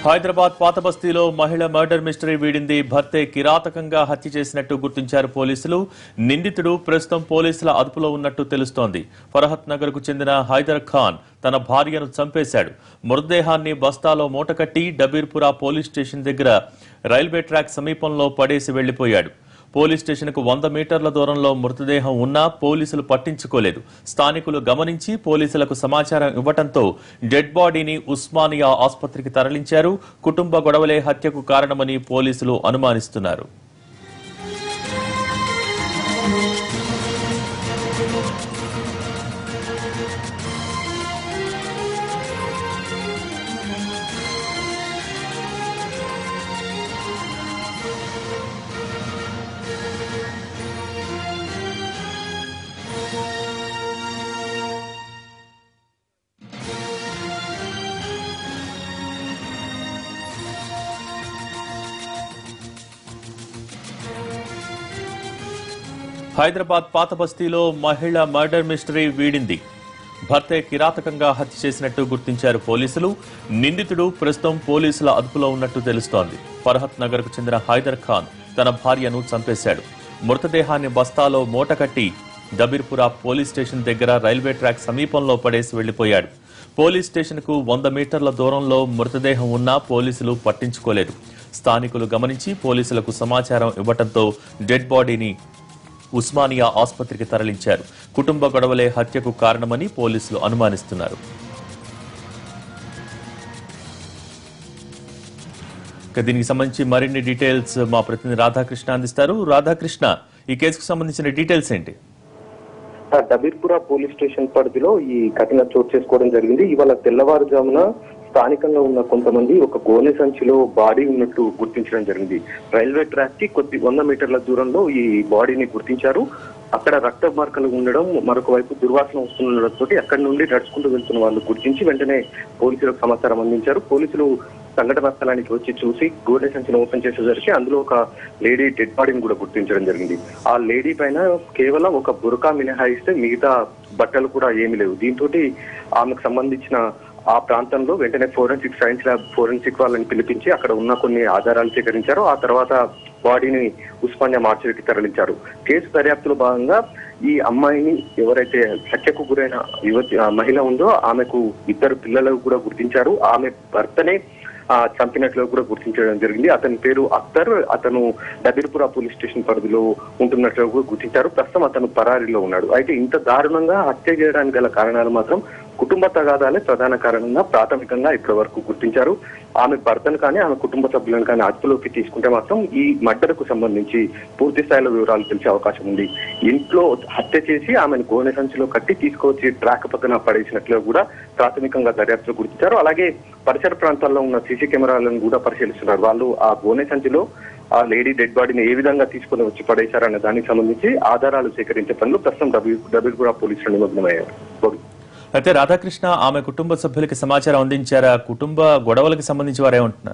హైదరాబాద్ పాత బస్తీలో మహిళ మర్డర్ మిస్టరీ వీడింది భర్తే కిరాతకంగా హత్య చేసినట్టు గుర్తించారు పోలీసులు నిందితుడు ప్రస్తుతం పోలీసుల అదుపులో ఉన్నట్టు తెలుస్తోంది ఫరహత్ నగర్ కు చెందిన హైదర్ ఖాన్ తన భార్యను చంపేశాడు మృతదేహాన్ని బస్తాలో మూటకట్టి డబీర్పురా పోలీస్ స్టేషన్ దగ్గర రైల్వే ట్రాక్ సమీపంలో పడేసి వెళ్లిపోయాడు పోలీస్ స్టేషన్కు వంద మీటర్ల దూరంలో మృతదేహం ఉన్నా పోలీసులు పట్టించుకోలేదు స్థానికులు గమనించి పోలీసులకు సమాచారం ఇవ్వడంతో డెడ్ బాడీని ఉస్మానియా ఆసుపత్రికి తరలించారు కుటుంబ గొడవలే హత్యకు కారణమని పోలీసులు అనుమానిస్తున్నారు హైదరాబాద్ పాత బస్తీలో మహిళ మర్డర్ మిస్టరీ వీడింది భర్తే కిరాతకంగా హత్య చేసినట్టు గుర్తించారు పోలీసులు నిందితుడు ప్రస్తుతం పోలీసుల అదుపులో ఉన్నట్టు తెలుస్తోంది ఫర్హత్ నగర్ కు చెందిన హైదర్ ఖాన్ తన భార్యను చంపేశాడు మృతదేహాన్ని బస్తాలో మూటకట్టి దబీర్పురా పోలీస్ స్టేషన్ దగ్గర రైల్వే ట్రాక్ సమీపంలో పడేసి వెళ్లిపోయాడు పోలీస్ స్టేషన్ కు వంద మీటర్ల దూరంలో మృతదేహం ఉన్నా పోలీసులు పట్టించుకోలేదు స్థానికులు గమనించి పోలీసులకు సమాచారం ఇవ్వడంతో డెడ్ బాడీని ఉస్మానియా ఆసుపత్రికి తరలించారు కుటుంబ గొడవలే హత్యకు కారణమని పోలీసులు అనుమానిస్తున్నారు ఇక దీనికి సంబంధించి మరిన్ని డీటెయిల్స్ మా ప్రతినిధి రాధాకృష్ణ అందిస్తారు రాధాకృష్ణ ఈ కేసుకు సంబంధించిన డీటెయిల్స్ ఏంటి ఆ డబీర్పుర పోలీస్ స్టేషన్ పరిధిలో ఈ ఘటన చోటు చేసుకోవడం జరిగింది ఇవాళ తెల్లవారుజామున స్థానికంగా ఉన్న కొంతమంది ఒక గోనె సంచిలో బాడీ ఉన్నట్టు గుర్తించడం జరిగింది రైల్వే ట్రాక్ కి కొద్ది వంద మీటర్ల దూరంలో ఈ బాడీని గుర్తించారు అక్కడ రక్త మార్కలు ఉండడం మరొక వైపు దుర్వాసన వస్తుండడంతో అక్కడి నుండి నడుచుకుంటూ వెళ్తున్న వాళ్ళు గుర్తించి వెంటనే పోలీసులకు సమాచారం అందించారు పోలీసులు సంఘటనా స్థలానికి వచ్చి చూసి గోడె సంచిని ఓపెన్ చేసేసరికి అందులో ఒక లేడీ డెడ్ బాడీని కూడా గుర్తించడం జరిగింది ఆ లేడీ పైన కేవలం ఒక బురకా మినహాయిస్తే మిగతా బట్టలు కూడా ఏమీ లేవు దీంతో ఆమెకు సంబంధించిన ఆ ప్రాంతంలో వెంటనే ఫోరెన్సిక్ సైన్స్ ల్యాబ్ ఫోరెన్సిక్ వాళ్ళని పిలిపించి అక్కడ ఉన్న కొన్ని ఆధారాలు సేకరించారు ఆ తర్వాత బాడీని ఉస్మానియా మార్చికి తరలించారు కేసు దర్యాప్తులో భాగంగా ఈ అమ్మాయిని ఎవరైతే హత్యకు గురైన యువతి ఆ మహిళ ఉందో ఆమెకు ఇద్దరు పిల్లలు కూడా గుర్తించారు ఆమె భర్తనే ఆ, చంపినట్లు కూడా గుర్తించడం జరిగింది అతని పేరు అఖ్తర్ అతను డబీర్పుర పోలీస్ స్టేషన్ పరిధిలో ఉంటున్నట్లు కూడా గుర్తించారు ప్రస్తుతం అతను పరారీలో ఉన్నాడు అయితే ఇంత దారుణంగా హత్య చేయడానికి గల కారణాలు మాత్రం కుటుంబ తగాదాలే ప్రధాన కారణంగా ప్రాథమికంగా ఇప్పటి వరకు గుర్తించారు ఆమె భర్తను కానీ ఆమె కుటుంబ సభ్యులను కానీ అదుపులోకి తీసుకుంటే మాత్రం ఈ మర్డర్కు సంబంధించి పూర్తి స్థాయిలో వివరాలు తెలిసే అవకాశం ఉంది ఇంట్లో హత్య చేసి ఆమెను గోనె సంచిలో కట్టి తీసుకొచ్చి ట్రాక్ పక్కన పడేసినట్లు కూడా ప్రాథమికంగా దర్యాప్తులో గుర్తించారు అలాగే పరిసర ప్రాంతాల్లో ఉన్న సీసీ కెమెరాలను కూడా పరిశీలిస్తున్నారు వాళ్ళు ఆ గోనె సంచిలో ఆ లేడీ డెడ్ బాడీని ఏ విధంగా తీసుకుని వచ్చి పడేశారన్న దానికి సంబంధించి ఆధారాలు సేకరించే పనులు ప్రస్తుతం డబ్ల్యూ డబ్ల్యూ పోలీసులు నిమగ్నమయ్యారు గోవి. అయితే రాధాకృష్ణ ఆమె కుటుంబ సభ్యులకి సమాచారం అందించారా కుటుంబ గొడవలకు సంబంధించి వారు ఏమంటున్నారు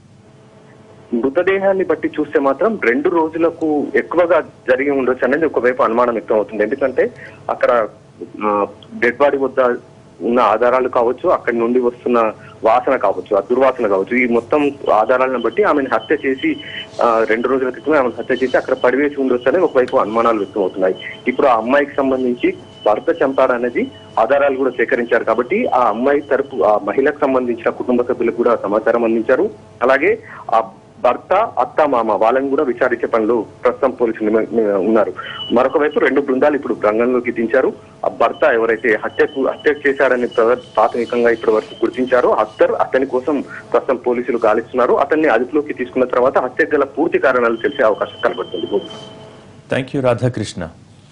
మృతదేహాన్ని బట్టి చూస్తే మాత్రం రెండు రోజులకు ఎక్కువగా జరిగి ఉండొచ్చు అనేది ఒకవైపు అనుమానం వ్యక్తం అవుతుంది ఎందుకంటే అక్కడ డెడ్ బాడీ వద్ద ఉన్న ఆధారాలు కావచ్చు అక్కడి నుండి వస్తున్న వాసన కావచ్చు ఆ దుర్వాసన కావచ్చు ఈ మొత్తం ఆధారాలను బట్టి ఆమెను హత్య చేసి ఆ, రెండు రోజుల క్రితమే ఆమెను హత్య చేసి అక్కడ పడివేసి ఉండొచ్చు అని ఒకవైపు అనుమానాలు వ్యక్తం అవుతున్నాయి ఇప్పుడు ఆ అమ్మాయికి సంబంధించి భర్త చంపాడనేది ఆధారాలు కూడా సేకరించారు కాబట్టి ఆ అమ్మాయి తరపు ఆ మహిళకు సంబంధించిన కుటుంబ సభ్యులకు కూడా సమాచారం అందించారు అలాగే ఆ భర్త అత్త మామ వాళ్ళని కూడా విచారించే పనిలో ప్రస్తుతం పోలీసులు నిమ- నిమ- ఉన్నారు మరొక వైపు రెండు బృందాలు ఇప్పుడు రంగంలోకి దించారు ఆ భర్త ఎవరైతే హత్యకు హత్య చేశాడని ప్ర- ప్రాథమికంగా ఇప్పటి వరకు గుర్తించారో అత్తర్ అతని కోసం ప్రస్తుతం పోలీసులు గాలిస్తున్నారు అతన్ని అదుపులోకి తీసుకున్న తర్వాత హత్య గల పూర్తి కారణాలు తెలిసే అవకాశం కనబడుతుంది థ్యాంక్ యూ రాధాకృష్ణ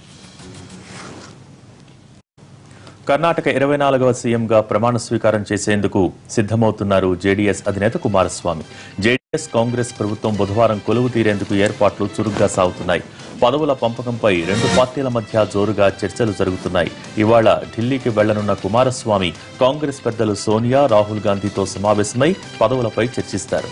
కర్ణాటక ఇరవై నాలుగవ సీఎంగా ప్రమాణ స్వీకారం చేసేందుకు సిద్ధమవుతున్నారు జేడీఎస్ అధినేత కుమారస్వామి జేడీఎస్ కాంగ్రెస్ ప్రభుత్వం బుధవారం కొలువు తీరేందుకు ఏర్పాట్లు చురుగ్గా సాగుతున్నాయి పదవుల పంపకంపై రెండు పార్టీల మధ్య జోరుగా చర్చలు జరుగుతున్నాయి ఇవాళ ఢిల్లీకి వెళ్లనున్న కుమారస్వామి కాంగ్రెస్ పెద్దలు సోనియా రాహుల్ గాంధీతో సమావేశమై పదవులపై చర్చిస్తారు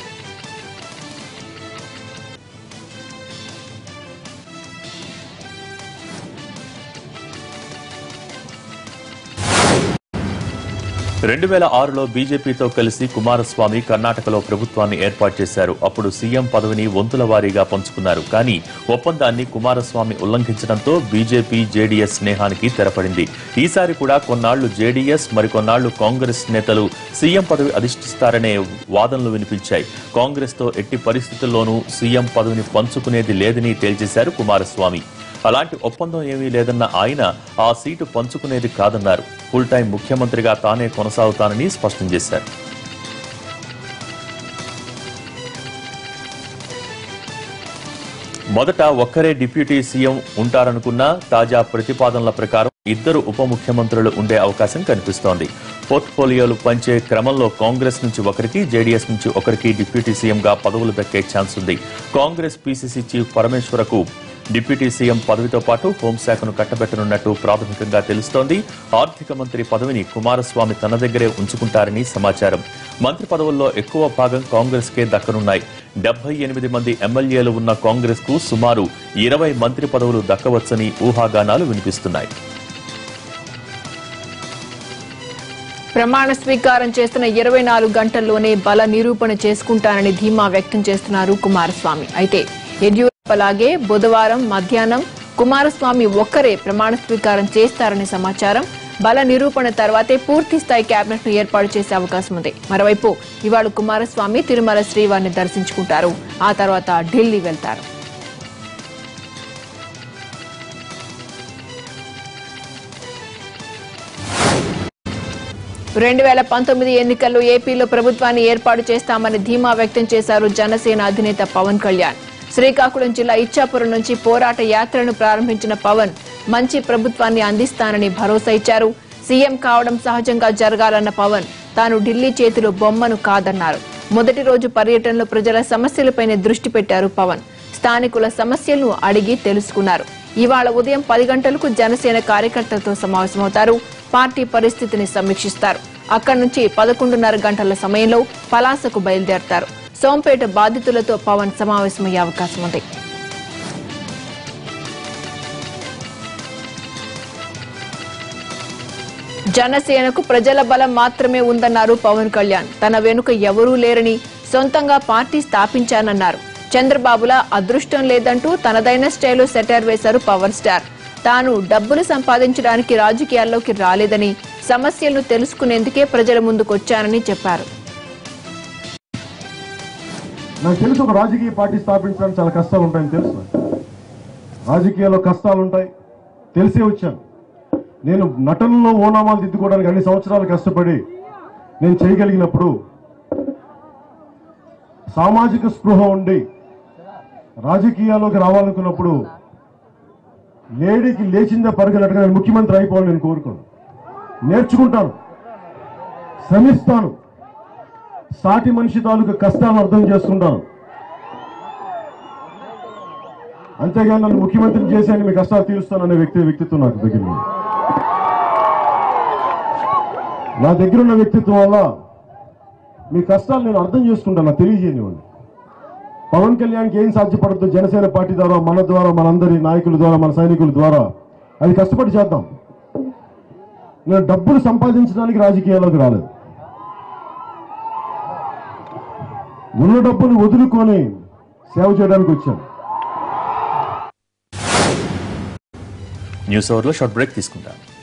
రెండు వేల ఆరులో బీజేపీతో కలిసి కుమారస్వామి కర్ణాటకలో ప్రభుత్వాన్ని ఏర్పాటు చేశారు అప్పుడు సీఎం పదవిని వంతుల వారీగా పంచుకున్నారు కానీ ఒప్పందాన్ని కుమారస్వామి ఉల్లంఘించడంతో బీజేపీ జేడీఎస్ స్నేహానికి తెరపడింది ఈసారి కూడా కొన్నాళ్లు జేడీఎస్ మరికొన్నాళ్లు కాంగ్రెస్ నేతలు సీఎం పదవి అధిష్ఠిస్తారనే వాదనలు వినిపించాయి కాంగ్రెస్ తో ఎట్టి పరిస్థితుల్లోనూ సీఎం పదవిని పంచుకునేది లేదని తేల్చేశారు కుమారస్వామి అలాంటి ఒప్పందం ఏమీ లేదన్న ఆయన ఆ సీటు పంచుకునేది కాదన్నారు ఫుల్ టైం ముఖ్యమంత్రిగా తానే కొనసాగుతానని స్పష్టం చేశారు మొదట ఒక్కరే డిప్యూటీ సీఎం ఉంటారనుకున్నా తాజా ప్రతిపాదనల ప్రకారం ఇద్దరు ఉప ముఖ్యమంత్రులు ఉండే అవకాశం కనిపిస్తోంది పోర్ట్ఫోలియోలు పంచే క్రమంలో కాంగ్రెస్ నుంచి ఒకరికి జేడీఎస్ నుంచి ఒకరికి డిప్యూటీ సీఎంగా పదవులు దక్కే ఛాన్స్ ఉంది కాంగ్రెస్ పీసీసీ చీఫ్ పరమేశ్వరకు డిప్యూటీ సీఎం పదవితో పాటు హోంశాఖను కట్టబెట్టనున్నట్టు ప్రాథమికంగా తెలుస్తోంది ఆర్థిక మంత్రి పదవిని కుమారస్వామి తన దగ్గరే ఉంచుకుంటారని సమాచారం మంత్రి పదవుల్లో ఎక్కువ భాగం కాంగ్రెస్ కే దక్కనున్నాయి డెబ్బై ఎనిమిది మంది ఎమ్మెల్యేలు ఉన్న కాంగ్రెస్ కు సుమారు ఇరవై మంత్రి పదవులు దక్కవచ్చని ఊహాగానాలు వినిపిస్తున్నాయి ప్రమాణ స్వీకారం చేస్తున్న ఇరవై నాలుగు గంటల్లోనే బల నిరూపణ చేసుకుంటానని ధీమా వ్యక్తం చేస్తున్నారు కుమారస్వామి అయితే యడ్యూరప్పలాగే బుధవారం మధ్యాహ్నం కుమారస్వామి ఒక్కరే ప్రమాణ స్వీకారం చేస్తారని సమాచారం బల నిరూపణ తర్వాతే పూర్తి స్థాయి కేబినెట్ ను ఏర్పాటు చేసే అవకాశం ఉంది మరోవైపు ఇవాళ కుమారస్వామి తిరుమల శ్రీవారిని దర్శించుకుంటారు ఆ తర్వాత ఢిల్లీ వెళ్తారు రెండు వేల పంతొమ్మిది ఎన్నికల్లో ఏపీలో ప్రభుత్వాన్ని ఏర్పాటు చేస్తామని ధీమా వ్యక్తం చేశారు జనసేన అధినేత పవన్ కళ్యాణ్ శ్రీకాకుళం జిల్లా ఇచ్చాపురం నుంచి పోరాట యాత్రను ప్రారంభించిన పవన్ మంచి ప్రభుత్వాన్ని అందిస్తానని భరోసా ఇచ్చారు సీఎం కావడం సహజంగా జరగాలన్న పవన్ తాను ఢిల్లీ చేతిలో బొమ్మను కాదన్నారు మొదటి రోజు పర్యటనలో ప్రజల సమస్యలపైనే దృష్టి పెట్టారు పవన్ స్థానికుల సమస్యలను అడిగి తెలుసుకున్నారు ఇవాళ ఉదయం పది గంటలకు జనసేన కార్యకర్తలతో సమావేశమవుతారు పార్టీ పరిస్థితిని సమీక్షిస్తారు అక్కడి నుంచి పదకొండున్నర గంటల సమయంలో పలాసకు బయలుదేరతారు సోంపేట బాధితులతో పవన్ సమావేశమయ్యే అవకాశం ఉంది జనసేనకు ప్రజల బలం మాత్రమే ఉందన్నారు పవన్ కళ్యాణ్ తన వెనుక ఎవరూ లేరని సొంతంగా పార్టీ స్థాపించానన్నారు చంద్రబాబులా అదృష్టం లేదంటూ తనదైన స్టైల్లో సెటర్ వేశారు పవర్ స్టార్ తాను డబ్బులు సంపాదించడానికి రాజకీయాల్లోకి రాలేదని సమస్యలను తెలుసుకునేందుకే ప్రజల ముందుకొచ్చానని చెప్పారు నాకు తెలుసు ఒక రాజకీయ పార్టీ స్థాపించడానికి చాలా కష్టాలు ఉంటాయని తెలుసు నాకు. రాజకీయాల్లో కష్టాలు ఉంటాయి తెలిసే వచ్చాను నేను నటనలో ఓనామాలు దిద్దుకోవడానికి అన్ని సంవత్సరాలు కష్టపడి నేను చేయగలిగినప్పుడు సామాజిక స్పృహ ఉండి రాజకీయాల్లోకి రావాలనుకున్నప్పుడు లేడీకి లేచిందే పరిగినట్టుగా నేను ముఖ్యమంత్రి అయిపోవాలని నేను కోరుకోను నేర్చుకుంటాను శ్రమిస్తాను సాటి మనిషి తాలూకు కష్టాలను అర్థం చేసుకుంటాను అంతేగాని నన్ను ముఖ్యమంత్రిని చేశాను మీ కష్టాలు తీరుస్తాననే వ్యక్తి వ్యక్తిత్వం నాకు దగ్గర ఉంది. నా దగ్గర ఉన్న వ్యక్తిత్వం వల్ల మీ కష్టాలు నేను అర్థం చేసుకుంటాను నాకు తెలియజేయనివ్వండి పవన్ కళ్యాణ్కి ఏం సాధ్యపడద్దు జనసేన పార్టీ ద్వారా మన ద్వారా మనందరి నాయకుల ద్వారా మన సైనికుల ద్వారా అది కష్టపడి చేద్దాం నేను డబ్బులు సంపాదించడానికి రాజకీయాల్లోకి రాలేదు ఉన్న డబ్బులు వదులుకొని సేవ చేయడానికి వచ్చాను న్యూస్ అవర్లో షార్ట్ బ్రేక్ తీసుకుంటాం